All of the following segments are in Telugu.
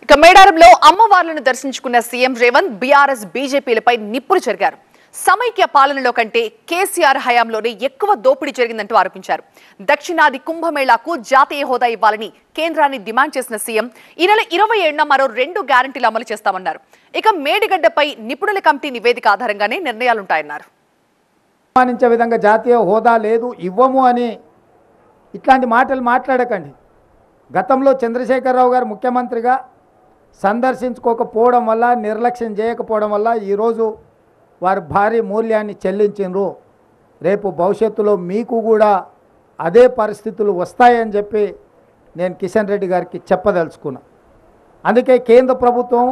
ఇక మేడారంలో అమ్మవార్లను దర్శించుకున్న సీఎం రేవంత్ బీఆర్ఎస్ బీజేపీలపై నిప్పులు చెరిగారు సమైక్య పాలనలో కంటే కేసీఆర్ హయాంలోనే ఎక్కువ దోపిడీ జరిగిందంటూ ఆరోపించారు దక్షిణాది కుంభమేళాకు జాతీయ హోదా ఇవ్వాలని కేంద్రాన్ని డిమాండ్ చేసిన సీఎం ఈ నెల ఇరవై ఏడున మరో రెండు గ్యారంటీలు అమలు చేస్తామన్నారు ఇక మేడిగడ్డపై నిపుణుల కమిటీ నివేదిక ఆధారంగానే నిర్ణయాలుంటాయన్నారు అవమానించే విధంగా జాతీయ హోదా లేదు ఇవ్వము అని ఇట్లాంటి మాటలు మాట్లాడకండి గతంలో చంద్రశేఖరరావు గారు ముఖ్యమంత్రిగా సందర్శించుకోకపోవడం వల్ల నిర్లక్ష్యం చేయకపోవడం వల్ల ఈరోజు వారు భారీ మూల్యాన్ని చెల్లించిండ్రు రేపు భవిష్యత్తులో మీకు కూడా అదే పరిస్థితులు వస్తాయని చెప్పి నేను కిషన్ రెడ్డి గారికి చెప్పదలుచుకున్నా అందుకే కేంద్ర ప్రభుత్వం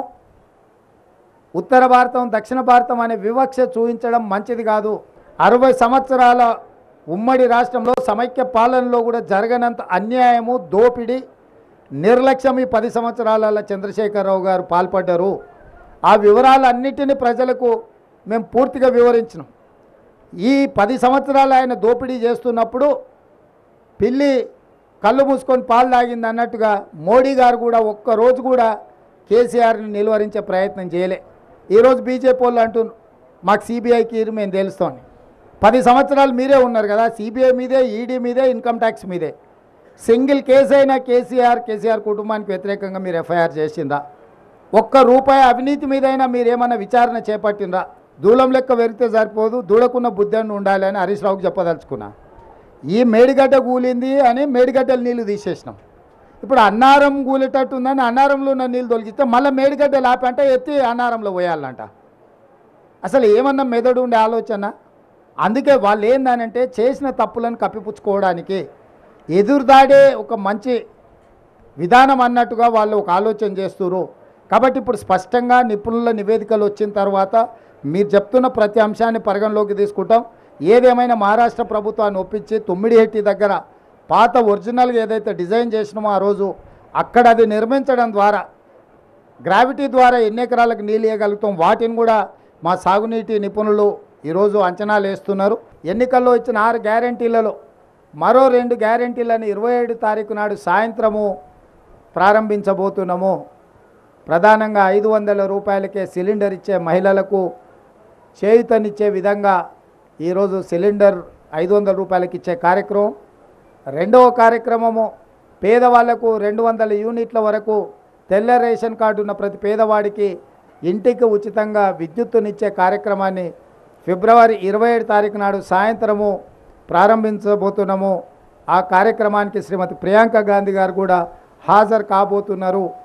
ఉత్తర భారతం దక్షిణ భారతం అనే వివక్ష చూపించడం మంచిది కాదు అరవై సంవత్సరాల ఉమ్మడి రాష్ట్రంలో సమైక్య పాలనలో కూడా జరగనంత అన్యాయము దోపిడీ నిర్లక్ష్యం ఈ పది సంవత్సరాల చంద్రశేఖరరావు గారు పాల్పడ్డారు ఆ వివరాలన్నిటిని ప్రజలకు మేము పూర్తిగా వివరించినాం ఈ పది సంవత్సరాలు ఆయన దోపిడీ చేస్తున్నప్పుడు పిల్లి కళ్ళు మూసుకొని పాలు తాగింది అన్నట్టుగా మోడీ గారు కూడా ఒక్కరోజు కూడా కేసీఆర్ని నిలువరించే ప్రయత్నం చేయలే ఈరోజు బీజేపీ వాళ్ళు అంటున్నారు మాకు సిబిఐకి మేము తెలుస్తామని పది సంవత్సరాలు మీరే ఉన్నారు కదా సిబిఐ మీదే ఈడీ మీదే ఇన్కమ్ ట్యాక్స్ మీదే సింగిల్ కేసు అయినా కేసీఆర్ కేసీఆర్ కుటుంబానికి వ్యతిరేకంగా మీరు ఎఫ్ఐఆర్ చేసిందా ఒక్క రూపాయి అవినీతి మీదైనా మీరు ఏమన్నా విచారణ చేపట్టినరా దూలం లెక్క వెరితే సరిపోదు దూడకున్న బుద్ధి ఉండాలి అని హరీష్ రావుకి చెప్పదలుచుకున్నా ఈ మేడిగడ్డ కూలింది అని మేడిగడ్డలు నీళ్లు తీసేసినాం ఇప్పుడు అన్నారం కూలేటట్టు ఉందని అన్నారంలో ఉన్న నీళ్ళు తొలగిస్తే మళ్ళీ మేడిగడ్డ లాపంటే ఎత్తి అన్నారంలో పోయాలంట అసలు ఏమన్నా మెదడు ఉండే ఆలోచన అందుకే వాళ్ళు ఏందనంటే చేసిన తప్పులను కప్పిపుచ్చుకోవడానికి ఎదురుదాడే ఒక మంచి విధానం అన్నట్టుగా వాళ్ళు ఒక ఆలోచన చేస్తున్నారు కాబట్టి ఇప్పుడు స్పష్టంగా నిపుణుల నివేదికలు వచ్చిన తర్వాత మీరు చెప్తున్న ప్రతి అంశాన్ని పరిగణలోకి తీసుకుంటాం ఏదేమైనా మహారాష్ట్ర ప్రభుత్వాన్ని ఒప్పించి తొమ్మిడిహెట్టి దగ్గర పాత ఒరిజినల్గా ఏదైతే డిజైన్ చేసినామో ఆ రోజు అక్కడ అది నిర్మించడం ద్వారా గ్రావిటీ ద్వారా ఎన్ని ఎకరాలకు నీళ్ళు ఇవ్వగలుగుతాం వాటిని కూడా మా సాగునీటి నిపుణులు ఈరోజు అంచనాలు వేస్తున్నారు ఎన్నికల్లో ఇచ్చిన ఆరు గ్యారంటీలలో మరో రెండు గ్యారంటీలను ఇరవై ఏడు తారీఖు నాడు సాయంత్రము ప్రారంభించబోతున్నాము ప్రధానంగా ఐదు వందల రూపాయలకే సిలిండర్ ఇచ్చే మహిళలకు చేయుతనిచ్చే విధంగా ఈరోజు సిలిండర్ ఐదు వందల రూపాయలకి ఇచ్చే కార్యక్రమం రెండవ కార్యక్రమము పేదవాళ్లకు రెండు వందల యూనిట్ల వరకు తెల్ల రేషన్ కార్డు ఉన్న ప్రతి పేదవాడికి ఇంటికి ఉచితంగా విద్యుత్తునిచ్చే కార్యక్రమాన్ని ఫిబ్రవరి ఇరవై ఏడు తారీఖు నాడు సాయంత్రము ప్రారంభించబోతున్నాము ఆ కార్యక్రమానికి శ్రీమతి ప్రియాంక గాంధీ గారు కూడా హాజరు కాబోతున్నారు